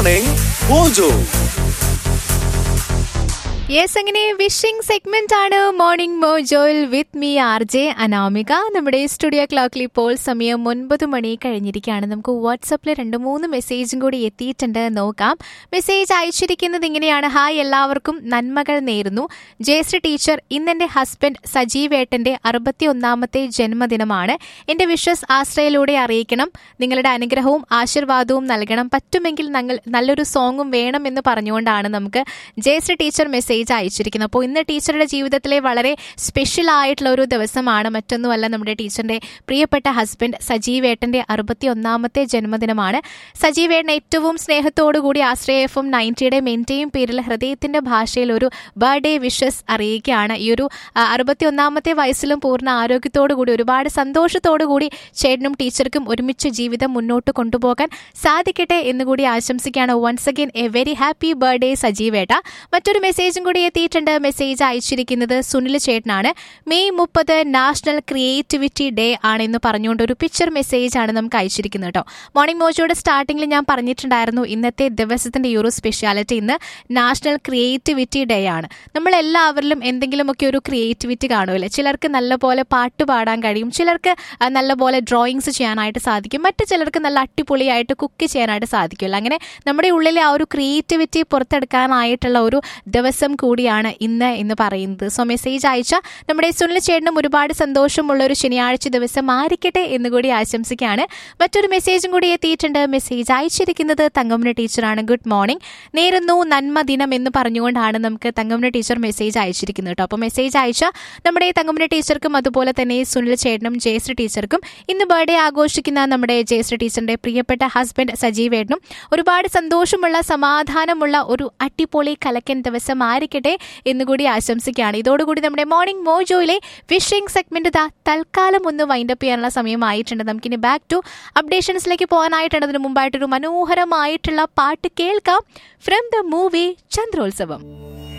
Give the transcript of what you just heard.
Morning Mojo. Yes അങ്ങനെ wishing segment ആണ് morning മോജോയിൽ with me R J Anamika നമ്മുടെ സ്റ്റുഡിയോ ക്ലോക്കിൽ ഇപ്പോൾ സമയം ഒൻപത് മണി കഴിഞ്ഞിരിക്കുകയാണ് നമുക്ക് വാട്സപ്പിൽ രണ്ട് മൂന്ന് മെസ്സേജും കൂടി എത്തിയിട്ടുണ്ട് നോക്കാം മെസ്സേജ് അയച്ചിരിക്കുന്നത് ഇങ്ങനെയാണ് ഹായ് എല്ലാവർക്കും നന്മകൾ നേരുന്നു ജയശ്രീ ടീച്ചർ ഇന്ന് എൻ്റെ ഹസ്ബൻഡ് സജീവേട്ടൻ്റെ അറുപത്തി ഒന്നാമത്തെ ജന്മദിനമാണ് എൻ്റെ വിഷസ് ആശ്രയിലൂടെ അറിയിക്കണം നിങ്ങളുടെ അനുഗ്രഹവും ആശീർവാദവും നൽകണം പറ്റുമെങ്കിൽ ഞങ്ങൾ നല്ലൊരു സോങ്ങും വേണം എന്ന് പറഞ്ഞുകൊണ്ടാണ് നമുക്ക് ജയശ്രീ ടീച്ചർ മെസ്സേജ് അയച്ചിരിക്കുന്നത് അപ്പോൾ ഇന്ന് ടീച്ചറുടെ ജീവിതത്തിലെ വളരെ സ്പെഷ്യൽ ആയിട്ടുള്ള ഒരു ദിവസമാണ് മറ്റൊന്നുമല്ല നമ്മുടെ ടീച്ചറിന്റെ പ്രിയപ്പെട്ട ഹസ്ബൻഡ് സജീവേട്ടന്റെ അറുപത്തി ഒന്നാമത്തെ ജന്മദിനമാണ് സജീവേട്ടൻ ഏറ്റവും സ്നേഹത്തോടു കൂടി ആശ്രയ എഫ് എം നയൻറ്റിയുടെ മെന്റെയും പേരിൽ ഹൃദയത്തിന്റെ ഭാഷയിൽ ഒരു ബർത്ത്ഡേ വിഷസ് അറിയിക്കുകയാണ് ഈ ഒരു അറുപത്തി ഒന്നാമത്തെ വയസ്സിലും പൂർണ്ണ ആരോഗ്യത്തോടു കൂടി ഒരുപാട് സന്തോഷത്തോടു കൂടി ചേട്ടനും ടീച്ചർക്കും ഒരുമിച്ച് ജീവിതം മുന്നോട്ട് കൊണ്ടുപോകാൻ സാധിക്കട്ടെ എന്നുകൂടി ആശംസിക്കുകയാണ് once again a very happy birthday സജീവേട്ട മറ്റൊരു മെസ്സേജും കൂടി എത്തിയിട്ടുണ്ട് മെസ്സേജ് അയച്ചിരിക്കുന്നത് സുനിൽ ചേട്ടനാണ് മെയ് മുപ്പത് നാഷണൽ ക്രിയേറ്റിവിറ്റി ഡേ ആണെന്ന് പറഞ്ഞുകൊണ്ട് ഒരു പിക്ചർ മെസ്സേജ് ആണ് നമുക്ക് അയച്ചിരിക്കുന്നത് കേട്ടോ മോർണിംഗ് മോജോയുടെ സ്റ്റാർട്ടിങ്ങിൽ ഞാൻ പറഞ്ഞിട്ടുണ്ടായിരുന്നു ഇന്നത്തെ ദിവസത്തിന്റെ ഈ ഒരു സ്പെഷ്യാലിറ്റി ഇന്ന് നാഷണൽ ക്രിയേറ്റിവിറ്റി ഡേ ആണ് നമ്മൾ എല്ലാവരിലും എന്തെങ്കിലുമൊക്കെ ഒരു ക്രിയേറ്റിവിറ്റി കാണുമല്ലേ ചിലർക്ക് നല്ലപോലെ പാട്ട് പാടാൻ കഴിയും ചിലർക്ക് ആ, നല്ലപോലെ ഡ്രോയിങ്സ് ചെയ്യാനായിട്ട് സാധിക്കും മറ്റു ചിലർക്ക് നല്ല അടിപൊളിയായിട്ട് കുക്ക് ചെയ്യാനായിട്ട് സാധിക്കുമല്ലോ അങ്ങനെ നമ്മുടെ ഉള്ളിലെ ആ ഒരു ക്രിയേറ്റിവിറ്റി പുറത്തെടുക്കാനായിട്ടുള്ള ഒരു ദിവസം കൂടിയാണ് ഇന്ന് എന്ന് പറയുന്നത് സോ മെസ്സേജ് അയച്ച നമ്മുടെ സുനിൽ ചേട്ടനും ഒരുപാട് സന്തോഷമുള്ള ഒരു ശനിയാഴ്ച ദിവസം ആയിരിക്കട്ടെ എന്ന് കൂടി ആശംസിക്കുകയാണ് മറ്റൊരു മെസ്സേജും കൂടി എത്തിയിട്ടുണ്ട് മെസ്സേജ് അയച്ചിരിക്കുന്നത് തങ്കമ്മന ടീച്ചറാണ് ഗുഡ് മോർണിംഗ് നേരുന്നു നന്മ ദിനം എന്ന് പറഞ്ഞുകൊണ്ടാണ് നമുക്ക് തങ്കമ്മന ടീച്ചർ മെസ്സേജ് അയച്ചിരിക്കുന്നത് കേട്ടോ അപ്പോൾ മെസ്സേജ് അയച്ച നമ്മുടെ തങ്കമ്മന ടീച്ചർക്കും അതുപോലെ തന്നെ സുനിൽ ചേട്ടനും ജയശ്രീ ടീച്ചർക്കും ഇന്ന് ബർത്ത്ഡേ ആഘോഷിക്കുന്ന നമ്മുടെ ജയശ്രീ ടീച്ചറിന്റെ പ്രിയപ്പെട്ട ഹസ്ബൻഡ് സജീവേട്ടനും ഒരുപാട് സന്തോഷമുള്ള സമാധാനമുള്ള ഒരു അടിപൊളി കലക്കൻ ദിവസം ആയിരിക്കട്ടെ എന്നുകൂടി ആശംസിക്കുകയാണ് ഇതോടുകൂടി നമ്മുടെ മോർണിംഗ് മോജോയിലെ വിഷിംഗ് സെഗ്മെന്റ് ഇതാ തൽക്കാലം ഒന്ന് വൈൻഡപ്പ് ചെയ്യാനുള്ള സമയമായിട്ടുണ്ട് നമുക്കിനി ബാക്ക് ടു അപ്ഡേഷൻസിലേക്ക് പോകാനായിട്ടുണ്ട് അതിന് മുമ്പായിട്ടൊരു മനോഹരമായിട്ടുള്ള പാട്ട് കേൾക്കാം ഫ്രം ദ മൂവി ചന്ദ്രോത്സവം